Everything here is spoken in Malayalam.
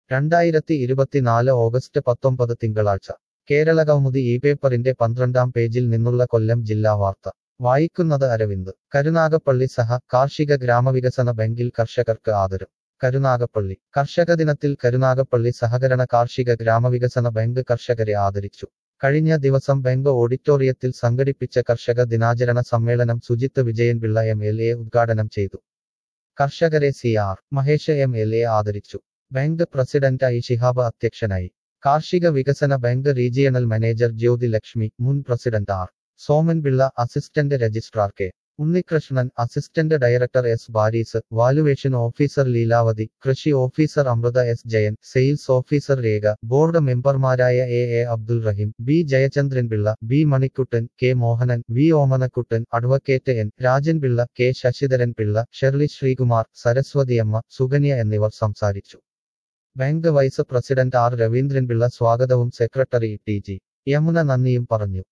രണ്ടായിരത്തി ഇരുപത്തിനാല് ഓഗസ്റ്റ് പത്തൊമ്പത് തിങ്കളാഴ്ച കേരളകൗമുദി ഈ പേപ്പറിന്റെ പന്ത്രണ്ടാം പേജിൽ നിന്നുള്ള കൊല്ലം ജില്ലാ വാർത്ത വായിക്കുന്നത് അരവിന്ദ് കരുനാഗപ്പള്ളി സഹ കാർഷിക ഗ്രാമവികസന ബാങ്കിൽ കർഷകർക്ക് ആദരം കരുനാഗപ്പള്ളി കർഷക ദിനത്തിൽ കരുനാഗപ്പള്ളി സഹകരണ കാർഷിക ഗ്രാമവികസന ബാങ്ക് കർഷകരെ ആദരിച്ചു കഴിഞ്ഞ ദിവസം ബാങ്ക് ഓഡിറ്റോറിയത്തിൽ സംഘടിപ്പിച്ച കർഷക ദിനാചരണ സമ്മേളനം Sujith Vijayanpillai M L A ഉദ്ഘാടനം ചെയ്തു കർഷകരെ C R Mahesh M L A ആദരിച്ചു ബാങ്ക് പ്രസിഡന്റായി ഷിഹാബ് അധ്യക്ഷനായി കാർഷിക വികസന bank regional manager Jyothi Lakshmi മുൻ president R Somanpillai assistant registrar K Unnikrishnan assistant director S Baris valuation officer Leelavathi കൃഷി officer Amrutha S Jayan sales officer Rekha board മെമ്പർമാരായ A A Abdul Rahim B Jayachandranpillai B Manikuttan K Mohanan V Omanakuttan advocate N Rajan Pillai K Sasidharan Pillai Shirley Sreekumar Saraswathiyamma Sukanya എന്നിവർ സംസാരിച്ചു bank vice president R Raveendranpillai സ്വാഗതവും സെക്രട്ടറി ടി ജി യമുന നന്ദിയും പറഞ്ഞു